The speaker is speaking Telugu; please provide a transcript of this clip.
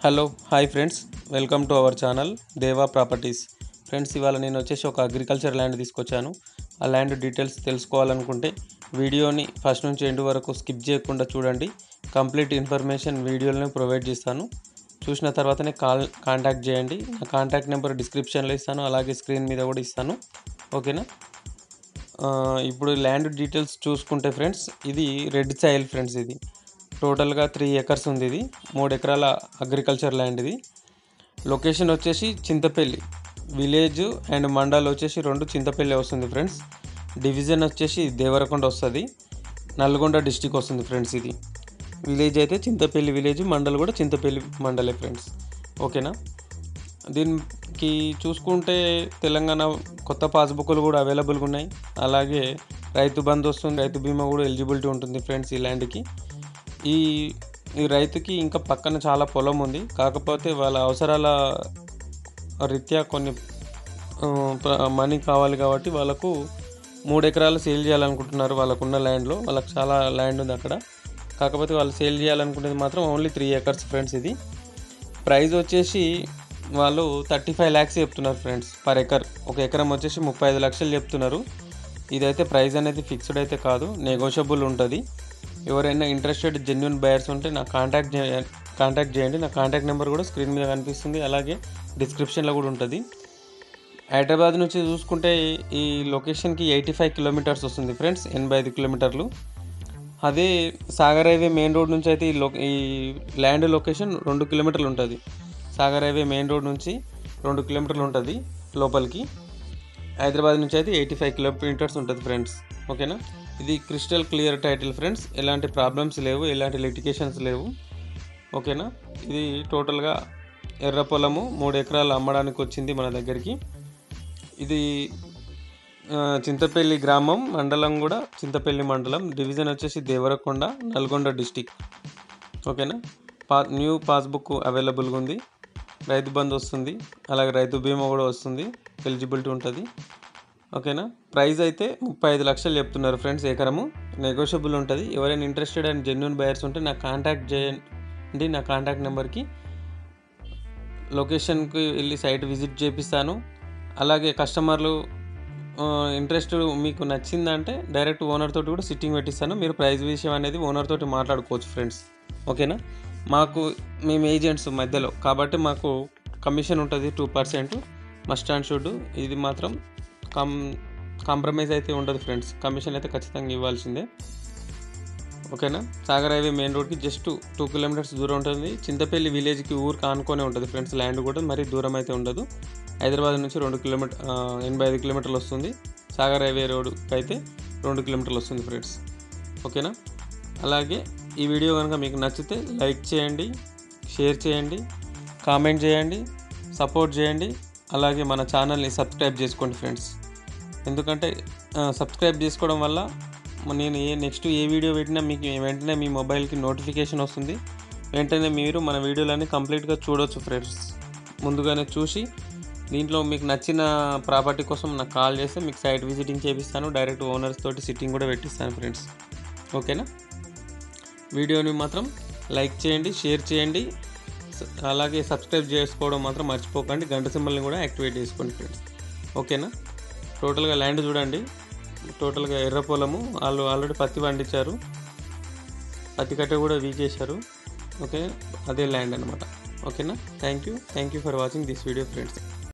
hello hi friends welcome to our channel Deva properties friends ఇవాళ నేను వచ్చేసి ఒక అగ్రికల్చర్ ల్యాండ్ తీసుకొచ్చాను ఆ ల్యాండ్ డీటెయిల్స్ తెలుసుకోవాలనుకుంటే వీడియోని ఫస్ట్ నుంచి ఎండ్ వరకు స్కిప్ చేయకుండా చూడండి కంప్లీట్ ఇన్ఫర్మేషన్ వీడియోలోనే ప్రొవైడ్ చేస్తాను చూసిన తర్వాతనే కాల్ కాంటాక్ట్ చేయండి నా కాంటాక్ట్ నెంబర్ డిస్క్రిప్షన్లో ఇస్తాను అలాగే స్క్రీన్ మీద కూడా ఇస్తాను ఓకేనా ఆ, ఇప్పుడు ల్యాండ్ డీటెయిల్స్ చూసుకుంటే ఫ్రెండ్స్ ఇది రెడ్ సాయిల్ ఫ్రెండ్స్ ఇది టోటల్గా త్రీ ఎకర్స్ ఉంది ఇది మూడు ఎకరాల అగ్రికల్చర్ ల్యాండ్ ఇది లొకేషన్ వచ్చేసి చింతపల్లి విలేజ్ అండ్ మండల్ వచ్చేసి రెండు చింతపల్లి వస్తుంది ఫ్రెండ్స్ డివిజన్ వచ్చేసి దేవరకొండ వస్తుంది నల్గొండ డిస్టిక్ వస్తుంది ఫ్రెండ్స్ ఇది విలేజ్ అయితే చింతపల్లి విలేజ్ మండల్ కూడా చింతపల్లి మండలే ఫ్రెండ్స్ ఓకేనా దీనికి చూసుకుంటే తెలంగాణ కొత్త పాస్బుక్లు కూడా అవైలబుల్గా ఉన్నాయి అలాగే రైతు బంధు వస్తుంది రైతు బీమా కూడా ఎలిజిబిలిటీ ఉంటుంది ఫ్రెండ్స్ ఈ ల్యాండ్కి ఈ ఈ రైతుకి ఇంకా పక్కన చాలా పొలం ఉంది కాకపోతే వాళ్ళ అవసరాల రీత్యా కొన్ని మనీ కావాలి కాబట్టి వాళ్ళకు మూడు ఎకరాలు సేల్ చేయాలనుకుంటున్నారు వాళ్ళకున్న ల్యాండ్లో వాళ్ళకి చాలా ల్యాండ్ ఉంది అక్కడ కాకపోతే వాళ్ళు సేల్ చేయాలనుకునేది మాత్రం ఓన్లీ త్రీ ఎకర్స్ ఫ్రెండ్స్ ఇది ప్రైస్ వచ్చేసి వాళ్ళు థర్టీ ఫైవ్ ల్యాక్స్ చెప్తున్నారు ఫ్రెండ్స్ పర్ ఎకర్ ఒక ఎకరం వచ్చేసి ముప్పై ఐదు లక్షలు చెప్తున్నారు ఇదైతే ప్రైస్ అనేది ఫిక్స్డ్ అయితే కాదు నెగోషియబుల్ ఉంటుంది ఎవరైనా ఇంట్రెస్టెడ్ జెన్యున్ బయర్స్ ఉంటే నా కాంటాక్ట్ చే కాంటాక్ట్ చేయండి నా కాంటాక్ట్ నెంబర్ కూడా స్క్రీన్ మీద కనిపిస్తుంది అలాగే డిస్క్రిప్షన్లో కూడా ఉంటుంది హైదరాబాద్ నుంచి చూసుకుంటే ఈ లొకేషన్కి ఎయిటీ ఫైవ్ కిలోమీటర్స్ వస్తుంది ఫ్రెండ్స్ ఎనభై ఐదు కిలోమీటర్లు అదే సాగర్ హైవే మెయిన్ రోడ్ నుంచి అయితే ఈ లో ఈ ల్యాండ్ లొకేషన్ రెండు కిలోమీటర్లు ఉంటుంది సాగర్ హైవే మెయిన్ రోడ్ నుంచి రెండు కిలోమీటర్లు ఉంటుంది లోపలికి హైదరాబాద్ నుంచి అయితే ఎయిటీ ఫైవ్ కిలోమీటర్స్ ఉంటుంది ఫ్రెండ్స్ ఓకేనా ఇది క్రిస్టల్ క్లియర్ టైటిల్ ఫ్రెండ్స్ ఎలాంటి ప్రాబ్లమ్స్ లేవు ఎలాంటి లిటికేషన్స్ లేవు ఓకేనా ఇది టోటల్గా ఎర్ర పొలము మూడు ఎకరాలు అమ్మడానికి వచ్చింది మన దగ్గరికి ఇది ఆ, చింతపల్లి గ్రామం మండలం కూడా చింతపల్లి మండలం డివిజన్ వచ్చేసి దేవరకొండ నల్గొండ డిస్టిక్ ఓకేనా పా న్యూ పాస్బుక్ అవైలబుల్గా ఉంది రైతు బంధు వస్తుంది అలాగే రైతు బీమా కూడా వస్తుంది ఎలిజిబిలిటీ ఉంటుంది ఓకేనా ప్రైస్ అయితే ముప్పై ఐదు లక్షలు చెప్తున్నారు ఫ్రెండ్స్ ఎకరము నెగోషియబుల్ ఉంటుంది ఎవరైనా ఇంట్రెస్టెడ్ అండ్ జెన్యున్ బయర్స్ ఉంటే నాకు కాంటాక్ట్ చేయండి నా కాంటాక్ట్ నెంబర్కి లొకేషన్కి వెళ్ళి సైట్ విజిట్ చేపిస్తాను అలాగే కస్టమర్లు ఇంట్రెస్ట్ మీకు నచ్చిందంటే డైరెక్ట్ ఓనర్ తోటి కూడా సిట్టింగ్ పెట్టిస్తాను మీరు ప్రైస్ విషయం అనేది ఓనర్ తోటి మాట్లాడుకోవచ్చు ఫ్రెండ్స్ ఓకేనా మాకు మేము ఏజెంట్స్ మధ్యలో కాబట్టి మాకు కమిషన్ ఉంటుంది two percent must and should ఇది మాత్రం కం కాంప్రమైజ్ అయితే ఉండదు ఫ్రెండ్స్ కమిషన్ అయితే ఖచ్చితంగా ఇవ్వాల్సిందే ఓకేనా సాగర్ హైవే మెయిన్ రోడ్కి జస్ట్ టూ కిలోమీటర్స్ దూరం ఉంటుంది చింతపల్లి విలేజ్కి ఊరికి ఆనుకొనే ఉంటుంది ఫ్రెండ్స్ ల్యాండ్ కూడా మరీ దూరం అయితే ఉండదు హైదరాబాద్ నుంచి రెండు కిలోమీటర్ ఆ, ఎనభై ఐదు కిలోమీటర్లు వస్తుంది సాగర్ హైవే రోడ్కి అయితే రెండు కిలోమీటర్లు వస్తుంది ఫ్రెండ్స్ ఓకేనా అలాగే ఈ వీడియో కనుక మీకు నచ్చితే లైక్ చేయండి షేర్ చేయండి కామెంట్ చేయండి సపోర్ట్ చేయండి అలాగే మన ఛానల్ని సబ్స్క్రైబ్ చేసుకోండి ఫ్రెండ్స్ ఎందుకంటే ఆ, సబ్స్క్రైబ్ చేసుకోవడం వల్ల మ- నేను ఏ నెక్స్ట్ ఏ వీడియో పెట్టినా మీకు వెంటనే మీ మొబైల్కి నోటిఫికేషన్ వస్తుంది వెంటనే మీరు మన వీడియోలన్నీ కంప్లీట్గా చూడొచ్చు ఫ్రెండ్స్ ముందుగానే చూసి దీంట్లో మీకు నచ్చిన ప్రాపర్టీ కోసం నాకు కాల్ చేస్తే మీకు సైట్ విజిటింగ్ చేపిస్తాను డైరెక్ట్ ఓనర్స్ తోటి సిట్టింగ్ కూడా పెట్టిస్తాను ఫ్రెండ్స్ ఓకేనా వీడియోని మాత్రం లైక్ చేయండి షేర్ చేయండి స- అలాగే సబ్స్క్రైబ్ చేసుకోవడం మాత్రం మర్చిపోకండి గంట సింబల్ని కూడా యాక్టివేట్ చేసుకోండి ఫ్రెండ్స్ ఓకేనా టోటల్గా ల్యాండ్ చూడండి టోటల్గా ఎర్ర పొలము వాళ్ళు ఆల్రెడీ పత్తి పండించారు పత్తి కట్ట కూడా వీకేశారు ఓకే అదే ల్యాండ్ అనమాట ఓకేనా thank you thank you for watching this video friends